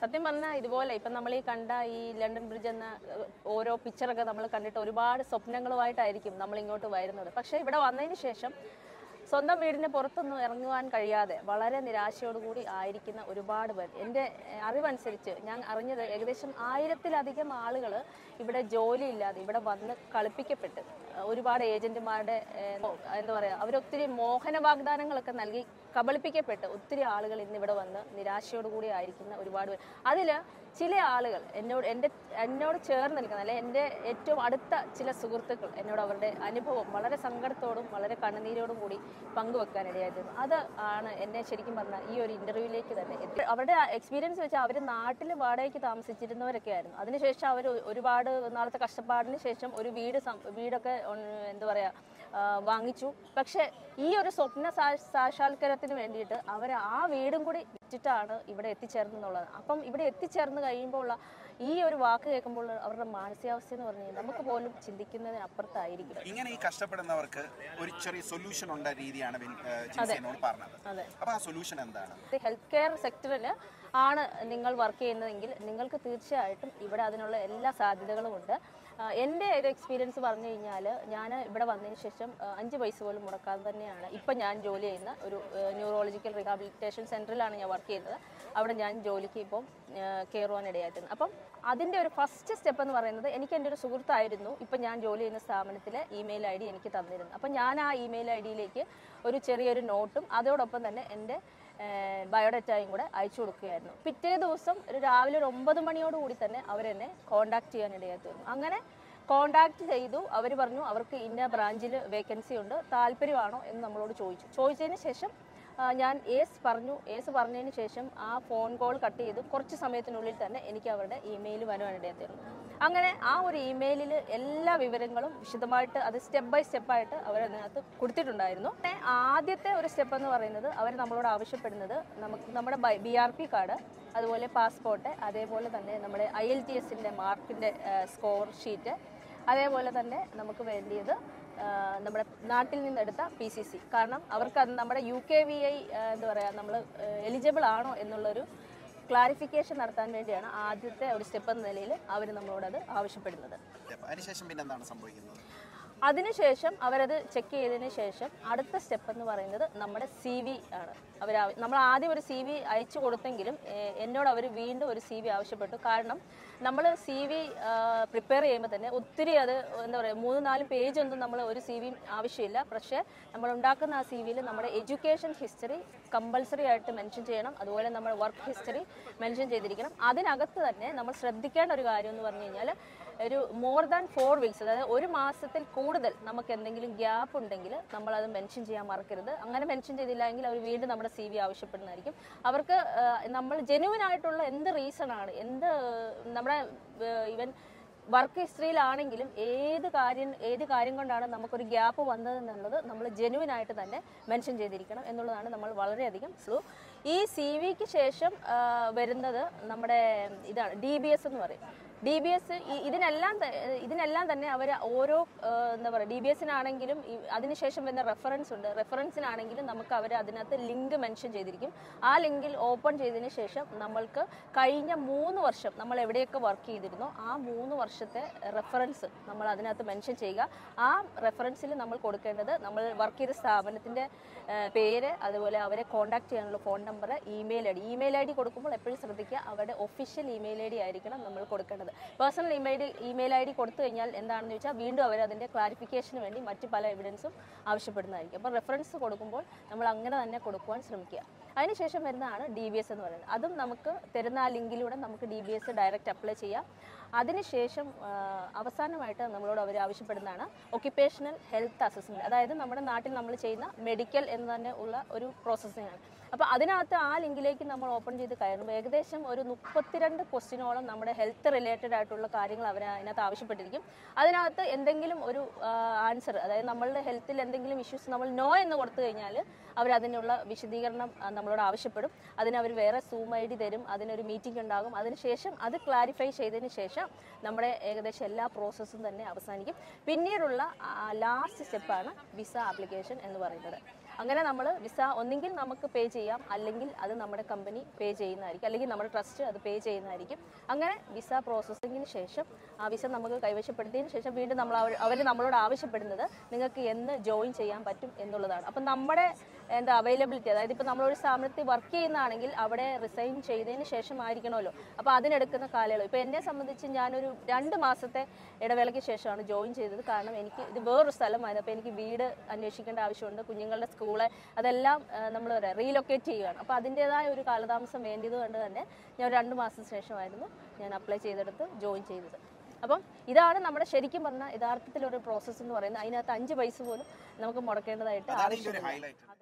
സത്യം പറഞ്ഞാൽ ഇതുപോലെ ഇപ്പം നമ്മൾ ഈ കണ്ട ഈ ലണ്ടൻ ബ്രിഡ്ജ് എന്ന ഏഹ്, ഓരോ പിക്ചറൊക്കെ നമ്മൾ കണ്ടിട്ട് ഒരുപാട് സ്വപ്നങ്ങളുമായിട്ടായിരിക്കും നമ്മൾ ഇങ്ങോട്ട് വരുന്നത് പക്ഷേ ഇവിടെ വന്നതിന് ശേഷം സ്വന്തം വീടിന് പുറത്തൊന്നും ഇറങ്ങുവാൻ കഴിയാതെ വളരെ നിരാശയോടുകൂടി ആയിരിക്കുന്ന ഒരുപാട് പേർ എൻ്റെ ഏഹ്, അറിവനുസരിച്ച് ഞാൻ അറിഞ്ഞത് ഏകദേശം ആയിരത്തിലധികം ആളുകൾ ഇവിടെ ജോലിയില്ലാതെ ഇവിടെ വന്ന് കളിപ്പിക്കപ്പെട്ട് ഏഹ്, ഒരുപാട് ഏജന്റുമാരുടെ ഏഹ്, എന്താ പറയുക അവരൊത്തിരി മോഹന വാഗ്ദാനങ്ങളൊക്കെ നൽകി കബളിപ്പിക്കപ്പെട്ട് ഒത്തിരി ആളുകൾ ഇന്ന് ഇവിടെ വന്ന് നിരാശയോടുകൂടി ആയിരിക്കുന്ന ഒരുപാട് പേർ അതിൽ ചില ആളുകൾ എന്നോട് എൻ്റെ എന്നോട് ചേർന്ന് നിൽക്കുന്ന അല്ലെ എൻ്റെ ഏറ്റവും അടുത്ത ചില സുഹൃത്തുക്കൾ എന്നോട് അവരുടെ അനുഭവം വളരെ സങ്കടത്തോടും വളരെ കണ്ണുനീരോടും കൂടി പങ്കുവെക്കാൻ ഇടയായിരുന്നു അത് ആണ് എന്നെ ശരിക്കും പറഞ്ഞാൽ ഈ ഒരു ഇന്റർവ്യൂവിലേക്ക് തന്നെ എത്തി അവരുടെ എക്സ്പീരിയൻസ് വെച്ചാൽ അവർ നാട്ടിൽ വാടകയ്ക്ക് താമസിച്ചിരുന്നവരൊക്കെ ആയിരുന്നു അതിനുശേഷം അവർ ഒരുപാട് നാളത്തെ കഷ്ടപ്പാടിന് ശേഷം ഒരു വീട് സം- വീടൊക്കെ ഉം, എന്താ പറയുക ആ, വാങ്ങിച്ചു പക്ഷേ ഈ ഒരു സ്വപ്ന സാ- സാക്ഷാത്കാരത്തിന് വേണ്ടിയിട്ട് അവർ ആ വീടും കൂടി വിറ്റിട്ടാണ് ഇവിടെ എത്തിച്ചേർന്നെന്നുള്ളത് അപ്പം ഇവിടെ എത്തിച്ചേർന്ന് കഴിയുമ്പോൾ ഉള്ള ഈ ഒരു വാക്ക് കേൾക്കുമ്പോൾ അവരുടെ മാനസികാവസ്ഥ എന്ന് പറഞ്ഞു കഴിഞ്ഞാൽ നമുക്ക് പോലും ചിന്തിക്കുന്നതിനപ്പുറത്തായിരിക്കും ഇങ്ങനെ ഈ കഷ്ടപ്പെടുന്നവർക്ക് ഒരു ചെറിയ സൊല്യൂഷൻ ഉണ്ട രീതിയാണ് വിൻ- ഏഹ് ജിൻസി എന്നോട് പറഞ്ഞത് അതെ അപ്പൊ ആ സൊല്യൂഷൻ എന്താണ് ഹെൽത്ത് കെയർ സെക്ടറിൽ ആണ് നിങ്ങൾ വർക്ക് ചെയ്യുന്നതെങ്കിൽ നിങ്ങൾക്ക് തീർച്ചയായിട്ടും ഇവിടെ അതിനുള്ള എല്ലാ സാധ്യതകളും ഉണ്ട് ആ, എൻ്റെ ഒരു എക്സ്പീരിയൻസ് പറഞ്ഞു കഴിഞ്ഞാൽ ഞാൻ ഇവിടെ വന്നതിന് ശേഷം ആ, അഞ്ച് പൈസ പോലും മുടക്കാതെ തന്നെയാണ് ഇപ്പം ഞാൻ ജോലി ചെയ്യുന്ന ഒരു ന്യൂറോളജിക്കൽ റീഹാബിലിറ്റേഷൻ സെൻറ്ററിലാണ് ഞാൻ വർക്ക് ചെയ്യുന്നത് അവിടെ ഞാൻ ജോലിക്ക് ഇപ്പം കയറുവാൻ ഇടയായിട്ടുണ്ട് അപ്പം അതിൻ്റെ ഒരു ഫസ്റ്റ് സ്റ്റെപ്പ് എന്ന് പറയുന്നത് എനിക്ക് എൻ്റെ ഒരു സുഹൃത്തായിരുന്നു ഇപ്പം ഞാൻ ജോലി ചെയ്യുന്ന സ്ഥാപനത്തിലെ ഇമെയിൽ ഐ ഡി എനിക്ക് തന്നിരുന്നു അപ്പം ഞാൻ ആ ഇമെയിൽ ഐ ഡിയിലേക്ക് ഒരു ചെറിയൊരു നോട്ടും അതോടൊപ്പം തന്നെ എൻ്റെ ബയോഡാറ്റയും കൂടെ അയച്ചു കൊടുക്കുകയായിരുന്നു പിറ്റേ ദിവസം ഒരു രാവിലെ ഒരു ഒമ്പത് മണിയോട് കൂടി തന്നെ അവരെന്നെ കോണ്ടാക്ട് ചെയ്യാൻ ഇടയായിരുന്നു അങ്ങനെ കോണ്ടാക്ട് ചെയ്തു അവർ പറഞ്ഞു അവർക്ക് ഇന്ന ബ്രാഞ്ചിൽ വേക്കൻസി ഉണ്ട് താല്പര്യമാണോ എന്ന് നമ്മളോട് ചോദിച്ചു ചോദിച്ചതിന് ശേഷം ആ, ഞാൻ ഏസ് പറഞ്ഞു ഏസ് പറഞ്ഞതിന് ശേഷം ആ ഫോൺ കോൾ കട്ട് ചെയ്ത് കുറച്ച് സമയത്തിനുള്ളിൽ തന്നെ എനിക്ക് അവരുടെ ഇമെയിൽ വരുവാനിടയായിരുന്നു അങ്ങനെ ആ ഒരു ഇമെയിലിൽ എല്ലാ വിവരങ്ങളും വിശദമായിട്ട് അത് സ്റ്റെപ്പ് ബൈ സ്റ്റെപ്പായിട്ട് അവർ അതിനകത്ത് കൊടുത്തിട്ടുണ്ടായിരുന്നു പിന്നെ ആദ്യത്തെ ഒരു സ്റ്റെപ്പ് എന്ന് പറയുന്നത് അവർ നമ്മളോട് ആവശ്യപ്പെടുന്നത് നമുക്ക് നമ്മുടെ ബി ആർ പി കാർഡ് അതുപോലെ പാസ്പോർട്ട് അതേപോലെ തന്നെ നമ്മുടെ ഐ എൽ ടി എസിൻ്റെ മാർക്കിൻ്റെ സ്കോർ ഷീറ്റ് അതേപോലെ തന്നെ നമുക്ക് വേണ്ടിയത് ആ, നമ്മുടെ നാട്ടിൽ നിന്നെടുത്ത പി സി സി കാരണം അവർക്ക് അത് നമ്മുടെ യു കെ വി ഐ എന്താ പറയുക നമ്മൾ എലിജിബിൾ ആണോ എന്നുള്ളൊരു ക്ലാരിഫിക്കേഷൻ നടത്താൻ വേണ്ടിയാണ് ആദ്യത്തെ ഒരു സ്റ്റെപ്പ് എന്ന നിലയിൽ അവർ നമ്മളോടത് ആവശ്യപ്പെടുന്നത് അപ്പൊ അതിനുശേഷം പിന്നെ എന്താണ് സംഭവിക്കുന്നത് അതിനുശേഷം അവരത് ചെക്ക് ചെയ്തതിന് ശേഷം അടുത്ത സ്റ്റെപ്പ് എന്ന് പറയുന്നത് നമ്മുടെ സി വി ആണ് അവർ നമ്മൾ ആദ്യം ഒരു സി വി അയച്ചു കൊടുത്തെങ്കിലും ഏഹ്, എന്നോട് അവർ വീണ്ടും ഒരു സി വി ആവശ്യപ്പെട്ടു കാരണം നമ്മൾ സി വി പ്രിപ്പയർ ചെയ്യുമ്പോൾ തന്നെ ഒത്തിരി അത് എന്താ പറയുക മൂന്ന് നാല് പേജ് ഒന്നും നമ്മൾ ഒരു സി വി ആവശ്യമില്ല പക്ഷേ നമ്മൾ ഉണ്ടാക്കുന്ന ആ സി വിയിൽ നമ്മുടെ എഡ്യൂക്കേഷൻ ഹിസ്റ്ററി കമ്പൽസറി ആയിട്ട് മെൻഷൻ ചെയ്യണം അതുപോലെ നമ്മുടെ വർക്ക് ഹിസ്റ്ററി മെൻഷൻ ചെയ്തിരിക്കണം അതിനകത്ത് തന്നെ നമ്മൾ ശ്രദ്ധിക്കേണ്ട ഒരു കാര്യം എന്ന് പറഞ്ഞു കഴിഞ്ഞാൽ ഒരു മോർ ദാൻ ഫോർ വീക്സ് അതായത് ഒരു മാസത്തിൽ കൂടുതൽ നമുക്ക് എന്തെങ്കിലും ഗ്യാപ്പ് ഉണ്ടെങ്കിൽ നമ്മൾ അത് മെൻഷൻ ചെയ്യാൻ മറക്കരുത് അങ്ങനെ മെൻഷൻ ചെയ്തില്ല എങ്കിൽ അവർ വീണ്ടും നമ്മുടെ സി വി ആവശ്യപ്പെടുന്നതായിരിക്കും അവർക്ക് ആ, നമ്മൾ ജെനുവിൻ ആയിട്ടുള്ള എന്ത് റീസൺ ആണ് എന്ത് നമ്മുടെ ഈവൻ വർക്ക് ഹിസ്റ്ററിയിലാണെങ്കിലും ഏത് കാര്യം ഏത് കാര്യം കൊണ്ടാണ് നമുക്കൊരു ഗ്യാപ്പ് വന്നതെന്നുള്ളത് നമ്മൾ ജെനുവിൻ ആയിട്ട് തന്നെ മെൻഷൻ ചെയ്തിരിക്കണം എന്നുള്ളതാണ് നമ്മൾ വളരെയധികം സ്ലോ ഈ സി വിക്ക് ശേഷം ആ, വരുന്നത് നമ്മുടെ ഇതാണ് ഡി ബി എസ് എന്ന് പറയും ഡി ബി എസ് ഇതിനെല്ലാം ത- ഇതിനെല്ലാം തന്നെ അവർ ഓരോ ആ, എന്താ പറയുക ഡി ബി എസിനാണെങ്കിലും അതിനുശേഷം വരുന്ന റെഫറൻസ് ഉണ്ട് റെഫറൻസിനാണെങ്കിലും നമുക്ക് അവർ അതിനകത്ത് ലിങ്ക് മെൻഷൻ ചെയ്തിരിക്കും ആ ലിങ്കിൽ ഓപ്പൺ ചെയ്തതിന് ശേഷം നമ്മൾക്ക് കഴിഞ്ഞ മൂന്ന് വർഷം നമ്മൾ എവിടെയൊക്കെ വർക്ക് ചെയ്തിരുന്നോ ആ മൂന്ന് വർഷത്തെ റെഫറൻസ് നമ്മൾ അതിനകത്ത് മെൻഷൻ ചെയ്യുക ആ റെഫറൻസിൽ നമ്മൾ കൊടുക്കേണ്ടത് നമ്മൾ വർക്ക് ചെയ്ത സ്ഥാപനത്തിൻ്റെ പേര് അതുപോലെ അവരെ കോൺടാക്ട് ചെയ്യാനുള്ള phone number email I D email I D കൊടുക്കുമ്പോൾ എപ്പോഴും ശ്രദ്ധിക്കുക അവരുടെ ഒഫീഷ്യൽ ഇമെയിൽ ഐ ഡി ആയിരിക്കണം നമ്മൾ കൊടുക്കേണ്ടത് personal email email I D കൊടുത്തു കഴിഞ്ഞാൽ എന്താണെന്ന് ചോദിച്ചാൽ വീണ്ടും അവർ അതിൻ്റെ ക്ലാരിഫിക്കേഷന് വേണ്ടി മറ്റ് പല എവിഡൻസും ആവശ്യപ്പെടുന്നതായിരിക്കും അപ്പോൾ റെഫറൻസ് കൊടുക്കുമ്പോൾ നമ്മൾ അങ്ങനെ തന്നെ കൊടുക്കുവാൻ ശ്രമിക്കുക അതിനുശേഷം വരുന്നതാണ് ഡി ബി എസ് എന്ന് പറയുന്നത് അതും നമുക്ക് തരുന്ന ആ ലിങ്കിലൂടെ നമുക്ക് D B S direct apply ചെയ്യാം അതിനുശേഷം ആ, അവസാനമായിട്ട് നമ്മളോട് അവർ ആവശ്യപ്പെടുന്നതാണ് ഒക്യുപ്പേഷണൽ ഹെൽത്ത് അസസ്മെൻറ്റ് അതായത് നമ്മുടെ നാട്ടിൽ നമ്മൾ ചെയ്യുന്ന മെഡിക്കൽ എന്ന് തന്നെ ഉള്ള ഒരു പ്രോസസ്സിംഗ് ആണ് അപ്പോൾ അതിനകത്ത് ആ ലിങ്കിലേക്ക് നമ്മൾ ഓപ്പൺ ചെയ്ത് കയറുമ്പോൾ ഏകദേശം ഒരു മുപ്പത്തിരണ്ട് ക്വസ്റ്റിനോളം നമ്മുടെ ഹെൽത്ത് റിലേറ്റഡ് ആയിട്ടുള്ള കാര്യങ്ങൾ അവർ അതിനകത്ത് ആവശ്യപ്പെട്ടിരിക്കും അതിനകത്ത് എന്തെങ്കിലും ഒരു ആൻസർ അതായത് നമ്മളുടെ ഹെൽത്തിൽ എന്തെങ്കിലും ഇഷ്യൂസ് നമ്മൾ നോ എന്ന് കൊടുത്തു കഴിഞ്ഞാൽ അവർ അതിനുള്ള വിശദീകരണം ആ, നമ്മളോട് ആവശ്യപ്പെടും അതിന് അവർ വേറെ സൂം ഐ ഡി തരും അതിനൊരു മീറ്റിംഗ് ഉണ്ടാകും അതിനുശേഷം അത് ക്ലാരിഫൈ ചെയ്തതിന് ശേഷം നമ്മുടെ ഏകദേശം എല്ലാ പ്രോസസ്സും തന്നെ അവസാനിക്കും പിന്നീടുള്ള ലാസ്റ്റ് സ്റ്റെപ്പാണ് വിസ ആപ്ലിക്കേഷൻ എന്ന് പറയുന്നത് അങ്ങനെ നമ്മൾ വിസ ഒന്നെങ്കിൽ നമുക്ക് പേ ചെയ്യാം അല്ലെങ്കിൽ അത് നമ്മുടെ കമ്പനി പേ ചെയ്യുന്നതായിരിക്കും അല്ലെങ്കിൽ നമ്മുടെ ട്രസ്റ്റ് അത് പേ ചെയ്യുന്നതായിരിക്കും അങ്ങനെ വിസ പ്രോസസ്സിങ്ങിന് ശേഷം ആ വിസ നമുക്ക് കൈവശപ്പെടുത്തിയതിന് ശേഷം വീണ്ടും നമ്മൾ അവർ നമ്മളോട് ആവശ്യപ്പെടുന്നത് നിങ്ങൾക്ക് എന്ന് ജോയിൻ ചെയ്യാൻ പറ്റും എന്നുള്ളതാണ് അപ്പം നമ്മുടെ എന്താ അവൈലബിലിറ്റി അതായത് ഇപ്പോൾ നമ്മളൊരു സ്ഥാപനത്തിൽ വർക്ക് ചെയ്യുന്നതാണെങ്കിൽ അവിടെ റിസൈൻ ചെയ്തതിന് ശേഷമായിരിക്കണമല്ലോ അപ്പോൾ അതിനെടുക്കുന്ന കാലയളവ് ഇപ്പോൾ എന്നെ സംബന്ധിച്ച് ഞാനൊരു രണ്ട് മാസത്തെ ഇടവേളയ്ക്ക് ശേഷമാണ് ജോയിൻ ചെയ്തത് കാരണം എനിക്ക് ഇത് വേറൊരു സ്ഥലമായിരുന്നു അപ്പോൾ എനിക്ക് വീട് അന്വേഷിക്കേണ്ട ആവശ്യമുണ്ട് കുഞ്ഞുങ്ങളുടെ സ്കൂള് അതെല്ലാം നമ്മൾ റീലൊക്കേറ്റ് ചെയ്യുകയാണ് അപ്പോൾ അതിൻ്റേതായ ഒരു കാലതാമസം വേണ്ടിയത് കൊണ്ട് തന്നെ ഞാൻ ഒരു രണ്ട് മാസത്തിന് ശേഷമായിരുന്നു ഞാൻ അപ്ലൈ ചെയ്തെടുത്ത് ജോയിൻ ചെയ്തത് അപ്പം ഇതാണ് നമ്മുടെ ശരിക്കും പറഞ്ഞാൽ യഥാർത്ഥത്തിലൊരു പ്രോസസ്സ് എന്ന് പറയുന്നത് അതിനകത്ത് അഞ്ച് പൈസ പോലും നമുക്ക് മുടക്കേണ്ടതായിട്ട് അതാണ് ഇതിന്റെ ഒരു ആവശ്യമില്ല ഹൈലൈറ്റ്